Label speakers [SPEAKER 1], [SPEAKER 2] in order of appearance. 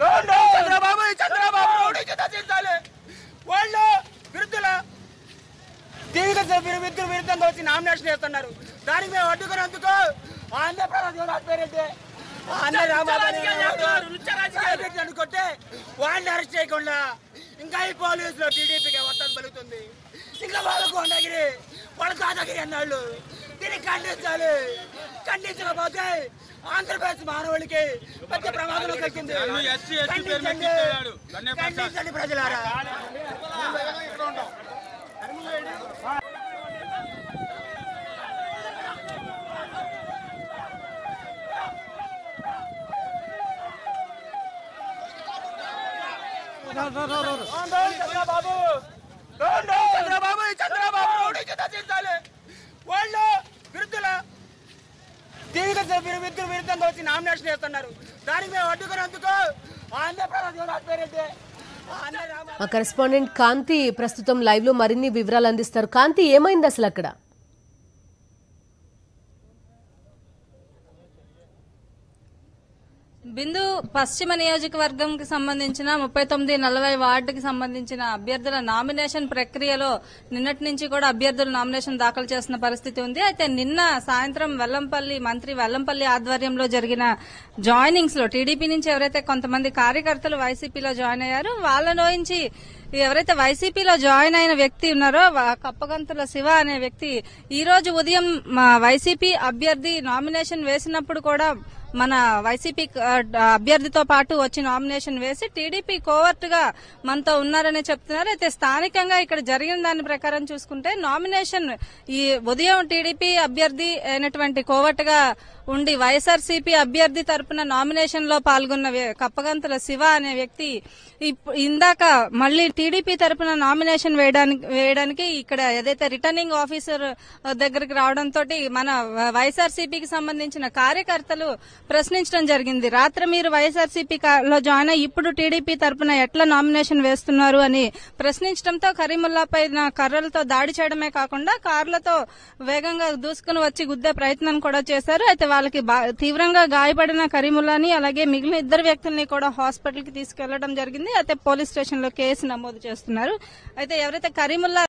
[SPEAKER 1] చంద్రబాబు ఈ చంద్రబాబు రౌడీకి నశించాలి వాళ్ళు విరుద్ధుల దీనికి విరుద్ధులు విరుద్ధంగా వచ్చి నామినేషన్ చేస్తున్నారు దానికి మేము అడ్డుకున్నందుకు ఆంధ్రప్రదేశ్ రాజపేరెడ్డి ఆంధ్ర రాంబాబు అనుకుంటే వాడిని అరెస్ట్ చేయకుండా ఇంకా ఈ పోలీసులు టీడీపీకి వస్తాను పలుకుతుంది ఇంకా వాళ్ళకు ఉండగిరి వాళ్ళ దాదాగిరి అన్నాళ్ళు దీన్ని ఖండించాలి ఖండించకపోతే ఆంధ్రప్రదేశ్ మానవులకి పెద్ద ప్రమాదంలో కలిగింది
[SPEAKER 2] నన్ను ఎస్సీ, ఎస్టీ పేరు
[SPEAKER 1] ఖండించండి.
[SPEAKER 2] మెచ్చించాడు. ధన్యవాదాలు.
[SPEAKER 1] ఖండించండి ప్రజలారా చంద్రబాబు చంద్రబాబు ఈ చంద్రబాబు రౌడీకి నశించాలి వాళ్ళు విరుద్ధుల దీనికి విరుద్ధులు విరుద్ధంగా వచ్చి నామినేషన్ చేస్తున్నారు దానికి మేము అడ్డుకున్నందుకు ఆంధ్రప్రదేశ్ రాజపేరెడ్డి ఆంధ్ర రామ
[SPEAKER 3] మా కరెస్పాండెంట్ కాంతి ప్రస్తుతం లైవ్ లో మరిన్ని వివరాలు అందిస్తారు కాంతి ఏమైంది అసలు అక్కడ
[SPEAKER 4] బిందు పశ్చిమ నియోజకవర్గంకి సంబంధించిన ముప్పై తొమ్మిది నలభై వార్డుకి సంబంధించిన అభ్యర్థుల నామినేషన్ ప్రక్రియలో నిన్నటి నుంచి కూడా అభ్యర్థులు నామినేషన్ దాఖలు చేసిన పరిస్థితి ఉంది అయితే నిన్న సాయంత్రం వెల్లంపల్లి మంత్రి వెల్లంపల్లి ఆధ్వర్యంలో జరిగిన జాయినింగ్స్ లో టీడీపీ నుంచి ఎవరైతే కొంతమంది కార్యకర్తలు వైసీపీలో జాయిన్ అయ్యారో వాళ్ళలోంచి ఎవరైతే వైసీపీలో జాయిన్ అయిన వ్యక్తి ఉన్నారో వా- కప్పగంతుల శివ అనే వ్యక్తి ఈ రోజు ఉదయం మా వైసీపీ అభ్యర్థి నామినేషన్ వేసినప్పుడు కూడా మన వైసీపీ ఆ, అభ్యర్థితో పాటు వచ్చి నామినేషన్ వేసి టీడీపీ కోవర్ట్ గా మనతో ఉన్నారని చెప్తున్నారు అయితే స్థానికంగా ఇక్కడ జరిగిన దాని ప్రకారం చూసుకుంటే నామినేషన్ ఈ ఉదయం టీడీపీ అభ్యర్థి అయినటువంటి కోవర్ట్ గా ఉండి వైఎస్ఆర్సీపీ అభ్యర్థి తరపున నామినేషన్ లో పాల్గొన్న వ్య- కప్పగంతుల శివ అనే వ్యక్తి ఇప్- ఇందాక మళ్ళీ టీడీపీ తరపున నామినేషన్ వేయడానికి వేయడానికి ఇక్కడ ఏదైతే రిటర్నింగ్ ఆఫీసర్ దగ్గరికి రావడంతో మన వైఎస్ఆర్సీపీకి సంబంధించిన కార్యకర్తలు ప్రశ్నించడం జరిగింది రాత్రి మీరు వైఎస్ఆర్సీపీ లో జాయిన్ అయ్యి ఇప్పుడు టీడీపీ తరపున ఎట్లా నామినేషన్ వేస్తున్నారు అని ప్రశ్నించడంతో కరీముల్లా పైన కర్రలతో దాడి చేయడమే కాకుండా కార్లతో వేగంగా దూసుకుని వచ్చి గుద్దే ప్రయత్నం కూడా చేశారు అయితే వాళ్ళకి బా- తీవ్రంగా గాయపడిన కరీముల్లాని అలాగే మిగిలిన ఇద్దరు వ్యక్తుల్ని కూడా హాస్పిటల్ కి తీసుకెళ్లడం జరిగింది అయితే పోలీస్ స్టేషన్ లో కేసు నమోదు చేస్తున్నారు అయితే ఎవరైతే కరీముల్లా